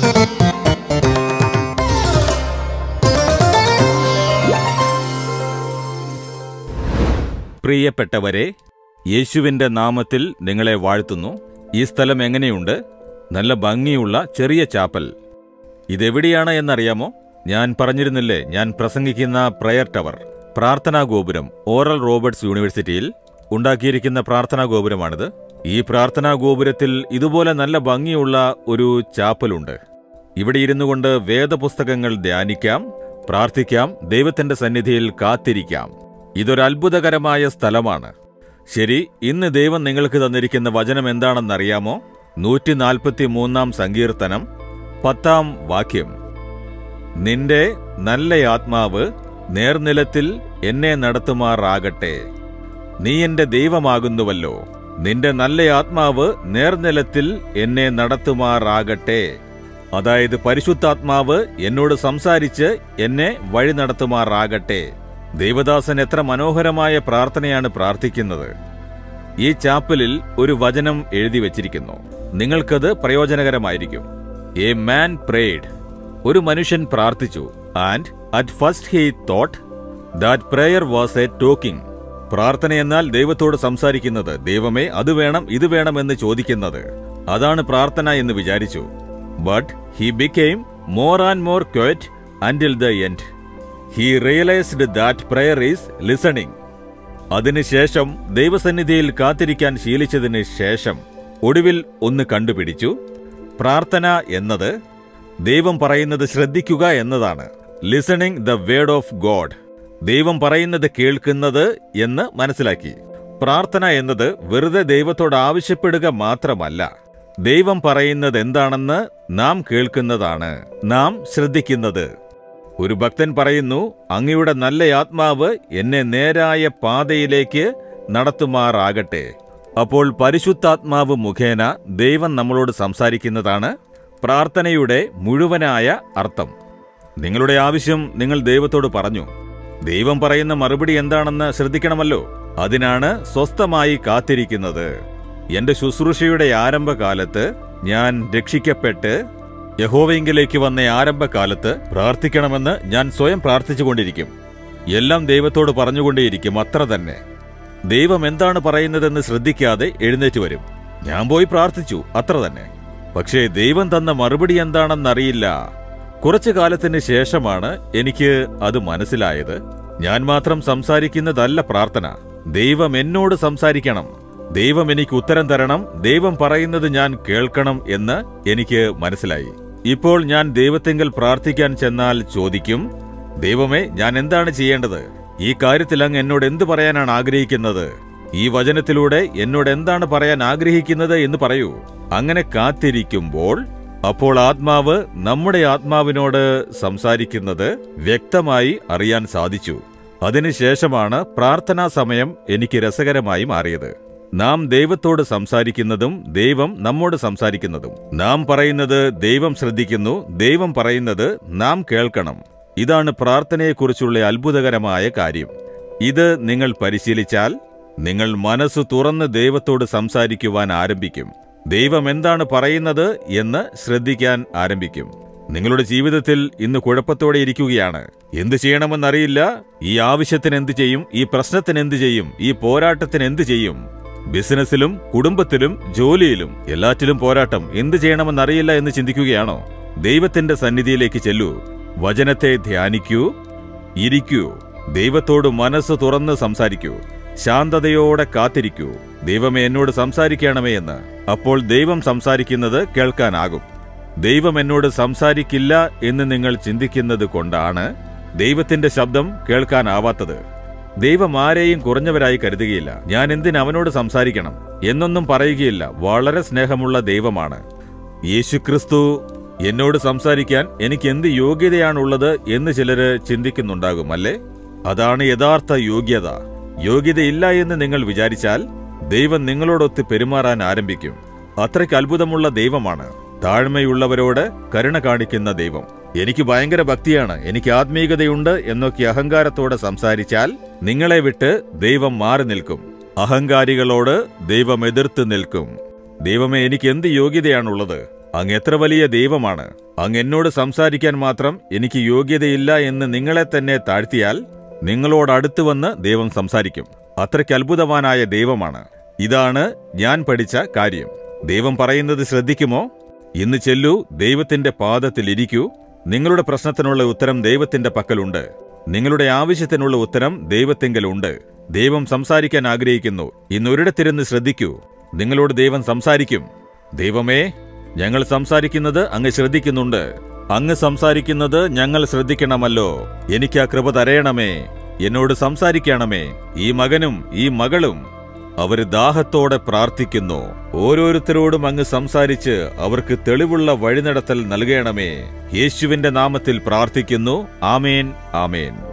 പ്രിയപ്പെട്ടവരെ യേശുവിന്റെ നാമത്തിൽ നിങ്ങളെ വാഴ്ത്തുന്നു ഈ സ്ഥലം എങ്ങനെയുണ്ട് നല്ല ഭംഗിയുള്ള ചെറിയ ചാപ്പൽ ഇതെവിടെയാണ് എന്നറിയാമോ ഞാൻ പറഞ്ഞിരുന്നില്ലേ ഞാൻ പ്രസംഗിക്കുന്ന പ്രയർ ടവർ പ്രാർത്ഥനാ ഗോപുരം ഓറൽ റോബർട്സ് യൂണിവേഴ്സിറ്റിയിൽ ഉണ്ടാക്കിയിരിക്കുന്ന പ്രാർത്ഥനാ ഗോപുരമാണിത് ഈ പ്രാർത്ഥനാ ഗോപുരത്തിൽ ഇതുപോലെ നല്ല ഭംഗിയുള്ള ഒരു ചാപ്പലുണ്ട് ഇവിടെ ഇരുന്നു കൊണ്ട് വേദപുസ്തകങ്ങൾ ധ്യാനിക്കാം പ്രാർത്ഥിക്കാം ദൈവത്തിന്റെ സന്നിധിയിൽ കാത്തിരിക്കാം ഇതൊരു അത്ഭുതകരമായ സ്ഥലമാണ് ശരി ഇന്ന് ദൈവം നിങ്ങൾക്ക് തന്നിരിക്കുന്ന വചനം എന്താണെന്നറിയാമോ നൂറ്റി നാൽപ്പത്തി മൂന്നാം സങ്കീർത്തനം പത്താം വാക്യം നിന്റെ നല്ല ആത്മാവ് നേർനിലത്തിൽ എന്നെ നടത്തുമാറാകട്ടെ നീ എന്റെ ദൈവമാകുന്നുവല്ലോ നിന്റെ നല്ല ആത്മാവ് നേർനിലത്തിൽ എന്നെ നടത്തുമാറാകട്ടെ അതായത് പരിശുദ്ധാത്മാവ് എന്നോട് സംസാരിച്ച് എന്നെ വഴി നടത്തുമാറാകട്ടെ ദേവദാസൻ എത്ര മനോഹരമായ പ്രാർത്ഥനയാണ് പ്രാർത്ഥിക്കുന്നത് ഈ ചാപ്പലിൽ ഒരു വചനം എഴുതി വച്ചിരിക്കുന്നു നിങ്ങൾക്കത് പ്രയോജനകരമായിരിക്കും എ മാൻ പ്രേഡ് ഒരു മനുഷ്യൻ പ്രാർത്ഥിച്ചു and at first he thought that prayer was a talking പ്രാർത്ഥന എന്നാൽ ദൈവത്തോട് സംസാരിക്കുന്നത് ദൈവമേ അത് വേണം ഇത് വേണം എന്ന് ചോദിക്കുന്നത് അതാണ് പ്രാർത്ഥന എന്ന് വിചാരിച്ചു but he became more and more quiet until the end he realised that prayer is listening അതിനുശേഷം ദൈവസന്നിധിയിൽ കാത്തിരിക്കാൻ ശീലിച്ചതിന് ശേഷം ഒടുവിൽ ഒന്ന് കണ്ടുപിടിച്ചു പ്രാർത്ഥന എന്നത് ദൈവം പറയുന്നത് ശ്രദ്ധിക്കുക എന്നതാണ് listening the word of God ദൈവം പറയുന്നത് കേൾക്കുന്നത് എന്ന് മനസ്സിലാക്കി പ്രാർത്ഥന എന്നത് വെറുതെ ദൈവത്തോട് ആവശ്യപ്പെടുക മാത്രമല്ല ദൈവം പറയുന്നത് എന്താണെന്ന് നാം കേൾക്കുന്നതാണ് നാം ശ്രദ്ധിക്കുന്നത് ഒരു ഭക്തൻ പറയുന്നു അങ്ങയുടെ നല്ല ആത്മാവ് എന്നെ നേരായ പാതയിലേക്ക് നടത്തുമാറാകട്ടെ അപ്പോൾ പരിശുദ്ധാത്മാവ് മുഖേന ദൈവം നമ്മളോട് സംസാരിക്കുന്നതാണ് പ്രാർത്ഥനയുടെ മുഴുവനായ അർത്ഥം നിങ്ങളുടെ ആവശ്യം നിങ്ങൾ ദൈവത്തോട് പറഞ്ഞു ദൈവം പറയുന്ന മറുപടി എന്താണെന്ന് ശ്രദ്ധിക്കണമല്ലോ അതിനാണ് സ്വസ്ഥമായി കാത്തിരിക്കുന്നത് എന്റെ ശുശ്രൂഷയുടെ ആരംഭകാലത്ത് ഞാൻ രക്ഷിക്കപ്പെട്ട് യഹോവയെങ്കിലേക്ക് വന്ന ആരംഭകാലത്ത് പ്രാർത്ഥിക്കണമെന്ന് ഞാൻ സ്വയം പ്രാർത്ഥിച്ചുകൊണ്ടിരിക്കും എല്ലാം ദൈവത്തോട് പറഞ്ഞുകൊണ്ടേയിരിക്കും അത്ര തന്നെ ദൈവം എന്താണ് പറയുന്നതെന്ന് ശ്രദ്ധിക്കാതെ എഴുന്നേറ്റ് വരും ഞാൻ പോയി പ്രാർത്ഥിച്ചു അത്ര തന്നെ പക്ഷേ ദൈവം തന്ന മറുപടി എന്താണെന്നറിയില്ല കുറച്ചു കാലത്തിന് ശേഷമാണ് എനിക്ക് അത് മനസ്സിലായത് ഞാൻ മാത്രം സംസാരിക്കുന്നതല്ല പ്രാർത്ഥന ദൈവം എന്നോട് സംസാരിക്കണം ദൈവം എനിക്ക് ഉത്തരം തരണം ദൈവം പറയുന്നത് ഞാൻ കേൾക്കണം എന്ന് എനിക്ക് മനസ്സിലായി ഇപ്പോൾ ഞാൻ ദൈവത്തെങ്കിൽ പ്രാർത്ഥിക്കാൻ ചെന്നാൽ ചോദിക്കും ദൈവമേ ഞാൻ എന്താണ് ചെയ്യേണ്ടത് ഈ കാര്യത്തിൽ അങ്ങ് എന്നോട് എന്ത് പറയാനാണ് ആഗ്രഹിക്കുന്നത് ഈ വചനത്തിലൂടെ എന്നോട് എന്താണ് പറയാൻ ആഗ്രഹിക്കുന്നത് എന്ന് പറയൂ അങ്ങനെ കാത്തിരിക്കുമ്പോൾ അപ്പോൾ ആത്മാവ് നമ്മുടെ ആത്മാവിനോട് സംസാരിക്കുന്നത് വ്യക്തമായി അറിയാൻ സാധിച്ചു അതിനുശേഷമാണ് പ്രാർത്ഥനാ സമയം എനിക്ക് രസകരമായി മാറിയത് നാം ദൈവത്തോട് സംസാരിക്കുന്നതും ദൈവം നമ്മോട് സംസാരിക്കുന്നതും നാം പറയുന്നത് ദൈവം ശ്രദ്ധിക്കുന്നു ദൈവം പറയുന്നത് നാം കേൾക്കണം ഇതാണ് പ്രാർത്ഥനയെക്കുറിച്ചുള്ള അത്ഭുതകരമായ കാര്യം ഇത് നിങ്ങൾ പരിശീലിച്ചാൽ നിങ്ങൾ മനസ്സ് തുറന്ന് ദൈവത്തോട് സംസാരിക്കുവാൻ ആരംഭിക്കും ദൈവം എന്താണ് പറയുന്നത് എന്ന് ശ്രദ്ധിക്കാൻ ആരംഭിക്കും നിങ്ങളുടെ ജീവിതത്തിൽ ഇന്ന് കുഴപ്പത്തോടെ ഇരിക്കുകയാണ് എന്ത് ചെയ്യണമെന്നറിയില്ല ഈ ആവശ്യത്തിന് എന്ത് ചെയ്യും ഈ പ്രശ്നത്തിന് എന്ത് ചെയ്യും ഈ പോരാട്ടത്തിന് എന്ത് ചെയ്യും ബിസിനസ്സിലും കുടുംബത്തിലും ജോലിയിലും എല്ലാറ്റിലും പോരാട്ടം എന്ത് ചെയ്യണമെന്നറിയില്ല എന്ന് ചിന്തിക്കുകയാണോ ദൈവത്തിന്റെ സന്നിധിയിലേക്ക് ചെല്ലൂ വചനത്തെ ധ്യാനിക്കൂ ഇരിക്കൂ ദൈവത്തോട് മനസ്സ് തുറന്ന് സംസാരിക്കൂ ശാന്തതയോടെ കാത്തിരിക്കൂ ദൈവമേ എന്നോട് സംസാരിക്കണമേ എന്ന് അപ്പോൾ ദൈവം സംസാരിക്കുന്നത് കേൾക്കാനാകും ദൈവം എന്നോട് സംസാരിക്കില്ല എന്ന് നിങ്ങൾ ചിന്തിക്കുന്നത് കൊണ്ടാണ് ദൈവത്തിന്റെ ശബ്ദം കേൾക്കാനാവാത്തത് ദൈവം ആരെയും കുറഞ്ഞവരായി കരുതുകയില്ല ഞാൻ എന്തിന് അവനോട് സംസാരിക്കണം എന്നൊന്നും പറയുകയില്ല വളരെ സ്നേഹമുള്ള ദൈവമാണ് യേശുക്രിസ്തു എന്നോട് സംസാരിക്കാൻ എനിക്ക് എന്ത് യോഗ്യതയാണുള്ളത് എന്ന് ചിലര് ചിന്തിക്കുന്നുണ്ടാകും അല്ലേ അതാണ് യഥാർത്ഥ യോഗ്യത യോഗ്യതയില്ല എന്ന് നിങ്ങൾ വിചാരിച്ചാൽ ദൈവം നിങ്ങളോടൊത്ത് പെരുമാറാൻ ആരംഭിക്കും അത്രയ്ക്ക് അത്ഭുതമുള്ള ദൈവമാണ് താഴ്മയുള്ളവരോട് കരുണ കാണിക്കുന്ന ദൈവം എനിക്ക് ഭയങ്കര ഭക്തിയാണ് എനിക്ക് ആത്മീയതയുണ്ട് എന്നൊക്കെ അഹങ്കാരത്തോടെ സംസാരിച്ചാൽ നിങ്ങളെ വിട്ട് ദൈവം മാറി നിൽക്കും അഹങ്കാരികളോട് ദൈവം എതിർത്ത് നിൽക്കും ദൈവമേ എനിക്ക് എന്ത് യോഗ്യതയാണുള്ളത് അങ്ങ് എത്ര വലിയ ദൈവമാണ് അങ്ങ് എന്നോട് സംസാരിക്കാൻ മാത്രം എനിക്ക് യോഗ്യതയില്ല എന്ന് നിങ്ങളെ തന്നെ താഴ്ത്തിയാൽ നിങ്ങളോട് അടുത്ത് വന്ന് ദൈവം സംസാരിക്കും അത്രയ്ക്ക് അത്ഭുതവാനായ ദൈവമാണ് ഇതാണ് ഞാൻ പഠിച്ച കാര്യം ദൈവം പറയുന്നത് ശ്രദ്ധിക്കുമോ ഇന്ന് ചെല്ലൂ ദൈവത്തിന്റെ പാദത്തിൽ ഇരിക്കൂ നിങ്ങളുടെ പ്രശ്നത്തിനുള്ള ഉത്തരം ദൈവത്തിന്റെ പക്കലുണ്ട് നിങ്ങളുടെ ആവശ്യത്തിനുള്ള ഉത്തരം ദൈവത്തിങ്കലുണ്ട് ദൈവം സംസാരിക്കാൻ ആഗ്രഹിക്കുന്നു ഇന്ന് ഒരിടത്തിരുന്ന് ശ്രദ്ധിക്കൂ നിങ്ങളോട് ദൈവം സംസാരിക്കും ദൈവമേ ഞങ്ങൾ സംസാരിക്കുന്നത് അങ്ങ് ശ്രദ്ധിക്കുന്നുണ്ട് അങ്ങ് സംസാരിക്കുന്നത് ഞങ്ങൾ ശ്രദ്ധിക്കണമല്ലോ എനിക്ക് ആ കൃപ തരയണമേ എന്നോട് സംസാരിക്കണമേ ഈ മകനും ഈ മകളും അവര് ദാഹത്തോടെ പ്രാർത്ഥിക്കുന്നു ഓരോരുത്തരോടും അങ്ങ് സംസാരിച്ച് അവർക്ക് തെളിവുള്ള വഴിനടത്തൽ നൽകണമേ യേശുവിന്റെ നാമത്തിൽ പ്രാർത്ഥിക്കുന്നു ആമേൻ ആമേൻ